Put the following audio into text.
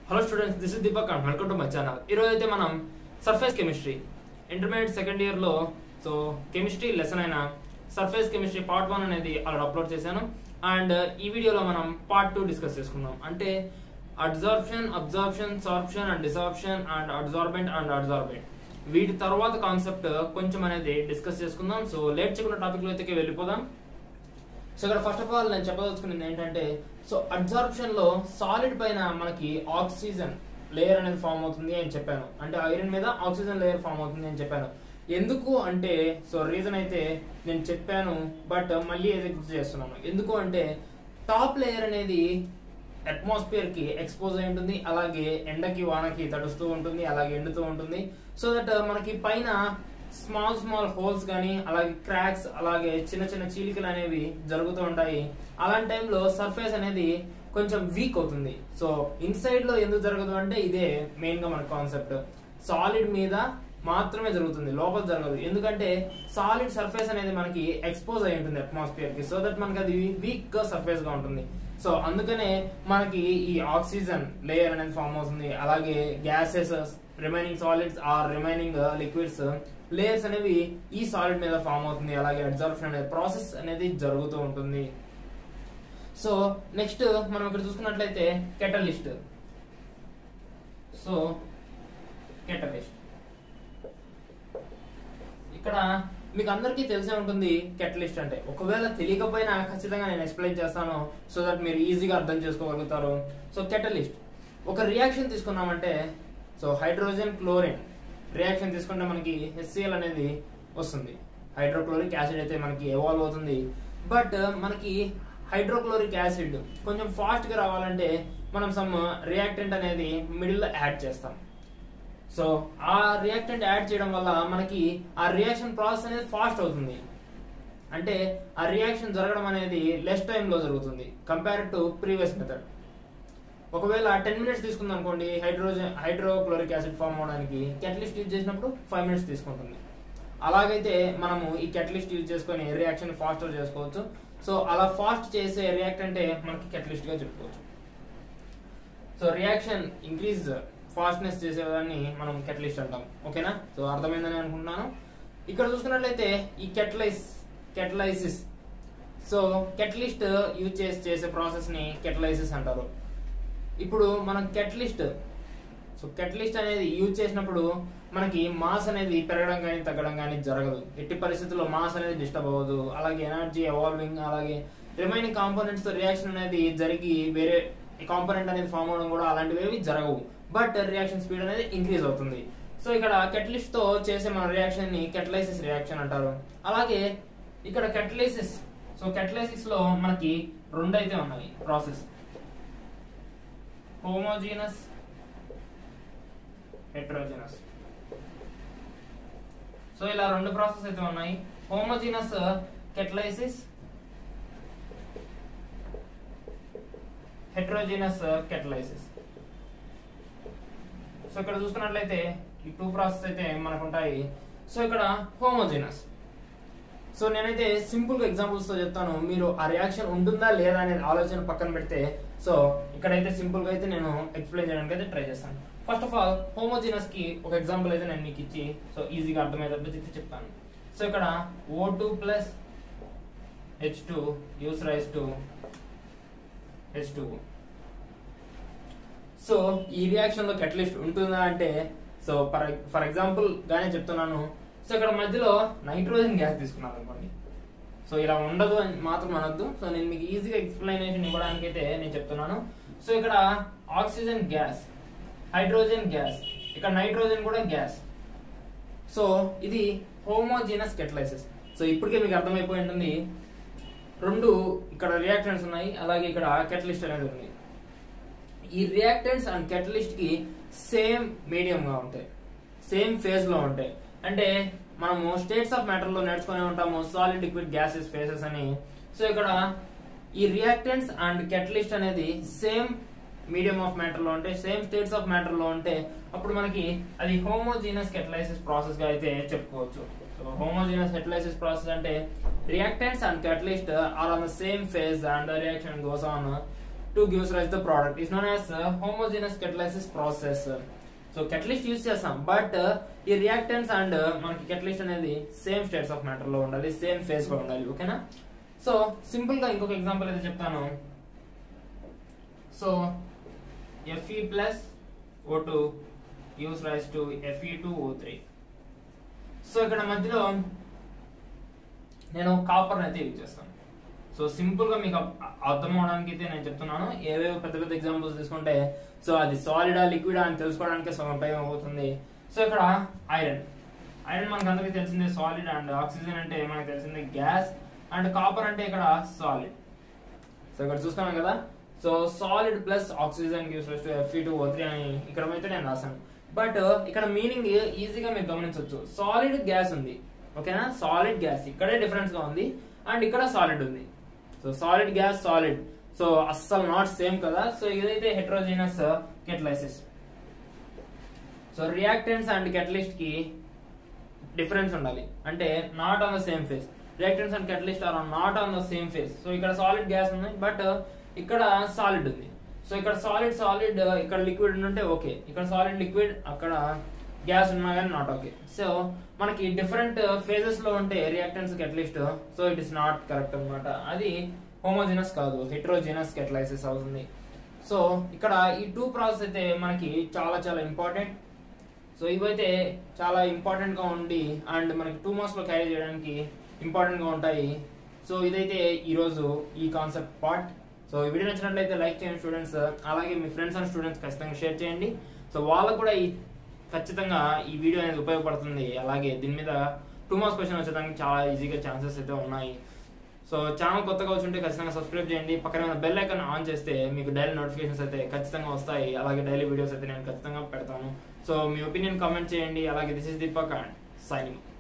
hello students this is Deepak and welcome to my channel ఈరోజు అయితే మనం సర్ఫేస్ కెమిస్ట్రీ ఇంటర్మీడియట్ సెకండ్ ఇయర్లో so chemistry lesson అయిన surface chemistry part one అనేది అలా అప్లోడ్ చేశాను అండ్ ఈ వీడియోలో మనం పార్ట్ టూ డిస్కస్ చేసుకుందాం అంటే absorption absorption sorption and desorption and absorbent and absorbent వీటి తర్వాత కాన్సెప్ట్ కొంచెం అనేది డిస్కస్ చేసుకుందాం సో లేట్ చేయకుండా టాపిక్ లో అయితే వెళ్ళిపోదాం సో ఇక్కడ ఫస్ట్ ఆఫ్ ఆల్ నేను చెప్పదలుచుకున్నది ఏంటంటే సో అబ్జార్ప్షన్ లో సాలిడ్ పైన మనకి ఆక్సిజన్ లేయర్ అనేది ఫామ్ అవుతుంది అని చెప్పాను అంటే ఐరన్ మీద ఆక్సిజన్ లేయర్ ఫామ్ అవుతుంది అని చెప్పాను ఎందుకు అంటే సో రీజన్ అయితే నేను చెప్పాను బట్ మళ్ళీ ఏదో గుర్తు చేస్తున్నాను ఎందుకు అంటే టాప్ లేయర్ అనేది అట్మాస్ఫియర్ కి ఎక్స్పోజ్ అయి ఉంటుంది అలాగే ఎండకి వానకి తడుస్తూ ఉంటుంది అలాగే ఎండుతూ ఉంటుంది సో దట్ మనకి పైన స్మాల్ స్మాల్ హోల్స్ కానీ అలాగే క్రాక్స్ అలాగే చిన్న చిన్న చీలికలు అనేవి జరుగుతూ ఉంటాయి అలాంటి టైంలో సర్ఫేస్ అనేది కొంచెం వీక్ అవుతుంది సో ఇన్సైడ్ లో ఎందుకు జరగదు అంటే ఇదే మెయిన్ గా మన కాన్సెప్ట్ సాలిడ్ మీద మాత్రమే జరుగుతుంది లోపల జరగదు ఎందుకంటే సాలిడ్ సర్ఫేస్ అనేది మనకి ఎక్స్పోజ్ అయి ఉంటుంది అట్మాస్ఫియర్ కి సో దట్ మనకి అది వీక్ గా సర్ఫేస్ గా ఉంటుంది సో అందుకనే మనకి ఈ ఆక్సిజన్ లేయర్ అనేది ఫామ్ అవుతుంది అలాగే gases remaining solids or remaining liquids layers అనేవి ఈ సాలిడ్ మీద ఫామ్ అవుతుంది అలాగే అబ్జర్ప్షన్ అనే ప్రాసెస్ అనేది జరుగుతూ ఉంటుంది సో నెక్స్ట్ మనం ఇక్కడ చూసుకున్నట్లయితే కెటలిస్ట్ సో కెటలిస్ట్ ఇక్కడ మీకు అందరికీ తెలిసే ఉంటుంది కెటలిస్ట్ అంటే ఒకవేళ తెలియకపోయినా ఖచ్చితంగా నేను ఎక్స్ప్లెయిన్ చేస్తాను సో దట్ మీరు ఈజీగా అర్థం చేసుకోగలుగుతారు సో కెటలిస్ట్ ఒక రియాక్షన్ తీసుకున్నామంటే సో హైడ్రోజన్ క్లోరిన్ రియాక్షన్ తీసుకుంటే మనకి హెచ్సిఎల్ అనేది వస్తుంది హైడ్రోక్లోరిక్ యాసిడ్ అయితే మనకి ఎవాల్వ్ అవుతుంది బట్ మనకి హైడ్రోక్లోరిక్ యాసిడ్ కొంచెం ఫాస్ట్ గా రావాలంటే మనం సమ్ రియాక్టెంట్ అనేది మిడిల్ లో యాడ్ చేస్తాం సో ఆ రియాక్టెంట్ యాడ్ చేయడం వల్ల మనకి ఆ రియాక్షన్ ప్రాసెస్ అనేది ఫాస్ట్ అవుతుంది అంటే ఆ రియాక్షన్ జరగడం అనేది లెస్ టైంలో జరుగుతుంది కంపేర్ టు ప్రీవియస్ మెథడ్ ఒకవేళ టెన్ మినిట్స్ తీసుకుంది అనుకోండి హైడ్రోజన్ హైడ్రోక్లోరిక్ యాసిడ్ ఫామ్ అవడానికి కెటలిస్ట్ యూజ్ చేసినప్పుడు ఫైవ్ మినిట్స్ తీసుకుంటుంది అలాగైతే మనము ఈ కెటలిస్ట్ యూజ్ చేసుకొని రియాక్షన్ ఫాస్ట్ చేసుకోవచ్చు సో అలా ఫాస్ట్ చేసే రియాక్ట్ అంటే మనకి కెటలిస్ట్ గా చెప్పుకోవచ్చు సో రియాక్షన్ ఇంక్రీజ్ ఫాస్ట్నెస్ చేసేదాన్ని మనం కెటలిస్ట్ అంటాం ఓకేనా సో అర్థమైందని అనుకుంటున్నాను ఇక్కడ చూసుకున్నట్లయితే ఈ catalyse catalysis so catalyst use చేసి చేసే ప్రాసెస్ ని కెటలైసిస్ అంటారు ఇప్పుడు మనం కెటలిస్ట్ సో కెటలిస్ట్ అనేది యూజ్ చేసినప్పుడు మనకి మాస్ అనేది పెరగడం కానీ తగ్గడం కానీ జరగదు ఎట్టి పరిస్థితుల్లో మాస్ అనేది డిస్టర్బ్ అవ్వదు అలాగే ఎనర్జీ ఎవాల్వింగ్ అలాగే రిమైనింగ్ కాంపోనెంట్స్ తో రియాక్షన్ అనేది జరిగి వేరే కాంపోనెంట్ అనేది ఫామ్ అవడం కూడా అలాంటివి ఏవి జరగవు బట్ రియాక్షన్ స్పీడ్ అనేది ఇంక్రీజ్ అవుతుంది సో ఇక్కడ కెటలిస్ట్ తో చేసే మన రియాక్షన్ ని కెటలైసిస్ రియాక్షన్ అంటారు అలాగే ఇక్కడ కెటలైసిస్ సో కెటలైసిస్ లో మనకి రెండు అయితే ఉన్నాయి ప్రాసెస్ హోమోజీనస్ హెట్రోజీనస్ సో ఇలా రెండు ప్రాసెస్ అయితే ఉన్నాయి homogeneous catalysis heterogeneous catalysis so ఇక్కడ చూసుకున్నట్లయితే ఈ టూ ప్రాసెస్ అయితే మనకు ఉంటాయి సో ఇక్కడ హోమోజీనస్ సో నేనైతే సింపుల్ గా ఎగ్జాంపుల్స్ తో చెప్తాను మీరు ఆ రియాక్షన్ ఉంటుందా లేదా అనేది ఆలోచన పక్కన పెడితే సో ఇక్కడైతే సింపుల్ గా అయితే నేను ఎక్స్ప్లెయిన్ చేయడానికి అయితే ట్రై చేస్తాను ఫస్ట్ ఆఫ్ ఆల్ హోమోజీనస్ కి ఒక ఎగ్జాంపుల్ అయితే నేను మీకు ఇచ్చి సో ఈజీగా అర్థమయ్యేటట్టు అయితే చెప్తాను సో ఇక్కడ O two plus H two use rise to H two so ఈ రియాక్షన్ లో కెటలిస్ట్ ఉంటుందా అంటే సో ఫర్ ఫర్ ఎగ్జాంపుల్ గానే చెప్తున్నాను సో ఇక్కడ మధ్యలో నైట్రోజన్ గ్యాస్ తీసుకున్నాను అనుకోండి సో ఇలా ఉండదు అని మాత్రం అనొద్దు సో నేను మీకు ఈజీగా ఎక్స్ప్లెనేషన్ ఇవ్వడానికి అయితే నేను చెప్తున్నాను సో ఇక్కడ ఆక్సిజన్ గ్యాస్ హైడ్రోజన్ గ్యాస్ ఇక్కడ నైట్రోజన్ కూడా గ్యాస్ సో ఇది హోమోజీనస్ కెటలైసిస్ సో ఇప్పటికే మీకు అర్థమైపోయి ఉంటుంది రెండు ఇక్కడ రియాక్టెంట్స్ ఉన్నాయి అలాగే ఇక్కడ కెటలిస్ట్ అనేది ఉంది ఈ రియాక్టెంట్స్ అండ్ కెటలిస్ట్ కి సేమ్ మీడియం గా ఉంటాయి సేమ్ ఫేజ్ లో ఉంటాయి అంటే మనము స్టేట్స్ ఆఫ్ మ్యాటర్ లో నేర్చుకునే ఉంటాము సాలిడ్ లిక్విడ్ గ్యాసెస్ ఫేసెస్ అని సో ఇక్కడ ఈ రియాక్టెంట్స్ అండ్ కెటలిస్ట్ అనేది సేమ్ మీడియం ఆఫ్ మ్యాటర్ లో ఉంటే సేమ్ స్టేట్స్ ఆఫ్ మ్యాటర్ లో ఉంటే అప్పుడు మనకి అది హోమోజీనస్ కెటలైసిస్ ప్రాసెస్ గా అయితే చెప్పుకోవచ్చు సో హోమోజీనస్ కెటలైసిస్ ప్రాసెస్ అంటే reactants and catalyst are on the same phase and the reaction goes on to gives rise the product is known as homogeneous catalysis process so catalyst use చేస్తాం but ఈ reactants and మనకి catalyst అనేది same states of matter లో ఉండాలి same face లో ఉండాలి ఓకేనా so simple గా ఇంకొక ఎగ్జాంపుల్ అయితే చెప్తాను so F E plus O two use rise to F E two O three so ఇక్కడ మధ్యలో నేను కాపర్ అయితే యూజ్ చేస్తాను సో సింపుల్ గా మీకు అర్థం అవడానికి అయితే నేను చెప్తున్నాను ఏవేవో పెద్ద పెద్ద ఎగ్జాంపుల్స్ తీసుకుంటే సో అది సాలిడా లిక్విడా అని తెలుసుకోవడానికి సగం టైం అవుతుంది సో ఇక్కడ ఐరన్ ఐరన్ మనకు అందరికీ తెలిసిందే సాలిడ్ అండ్ ఆక్సిజన్ అంటే మనకు తెలిసిందే గ్యాస్ అండ్ కాపర్ అంటే ఇక్కడ సాలిడ్ సో ఇక్కడ చూస్తున్నాం కదా so solid plus oxygen gives to F E two O three అని ఇక్కడ అయితే నేను రాశాను బట్ ఇక్కడ మీనింగ్ ఈజీగా మీరు గమనించవచ్చు సాలిడ్ గ్యాస్ ఉంది ఓకేనా సాలిడ్ గ్యాస్ ఇక్కడే డిఫరెన్స్ గా ఉంది అండ్ ఇక్కడ సాలిడ్ ఉంది so solid gas solid so అస్సలు నాట్ సేమ్ కదా సో ఇదైతే heterogeneous catalysis so reactants and catalyst కి డిఫరెన్స్ ఉండాలి అంటే not on the same phase reactants and catalyst are not on the same phase so ఇక్కడ solid gas ఉంది but ఇక్కడ solid ఉంది సో ఇక్కడ సాలిడ్ సాలిడ్ ఇక్కడ లిక్విడ్ ఉంటే ఓకే ఇక్కడ సాలిడ్ లిక్విడ్ అక్కడ గ్యాస్ ఉన్నా కానీ నాట్ ఓకే సో మనకి డిఫరెంట్ ఫేజెస్ లో ఉంటే reactants catalyst so it is not correct అన్నమాట అది హోమోజినస్ కాదు హెట్రోజినస్ కెటలైసిస్ అవుతుంది సో ఇక్కడ ఈ టూ ప్రాసెస్ అయితే మనకి చాలా చాలా ఇంపార్టెంట్ సో ఇవైతే చాలా ఇంపార్టెంట్ గా ఉండి అండ్ మనకి టూ మంత్స్ లో క్యారీ చేయడానికి ఇంపార్టెంట్ గా ఉంటాయి సో ఇదైతే ఈ రోజు ఈ కాన్సెప్ట్ పార్ట్ సో ఈ వీడియో నచ్చినట్లయితే లైక్ చేయండి స్టూడెంట్స్ అలాగే మీ ఫ్రెండ్స్ అండ్ స్టూడెంట్స్ ఖచ్చితంగా షేర్ చేయండి సో వాళ్ళకు కూడా ఈ ఖచ్చితంగా ఈ వీడియో అనేది ఉపయోగపడుతుంది అలాగే దీని మీద టూ మార్క్స్ క్వశ్చన్ వచ్చేదానికి చాలా ఈజీగా ఛాన్సెస్ అయితే ఉన్నాయి సో ఛానల్ కొత్తగా వచ్చి ఉంటే ఖచ్చితంగా సబ్స్క్రైబ్ చేయండి పక్కన ఉన్న బెల్ ఐకాన్ ఆన్ చేస్తే మీకు డైలీ నోటిఫికేషన్స్ అయితే ఖచ్చితంగా వస్తాయి అలాగే డైలీ వీడియోస్ అయితే నేను ఖచ్చితంగా పెడతాను సో మీ ఒపీనియన్ కామెంట్ చేయండి అలాగే this is Deepak and signing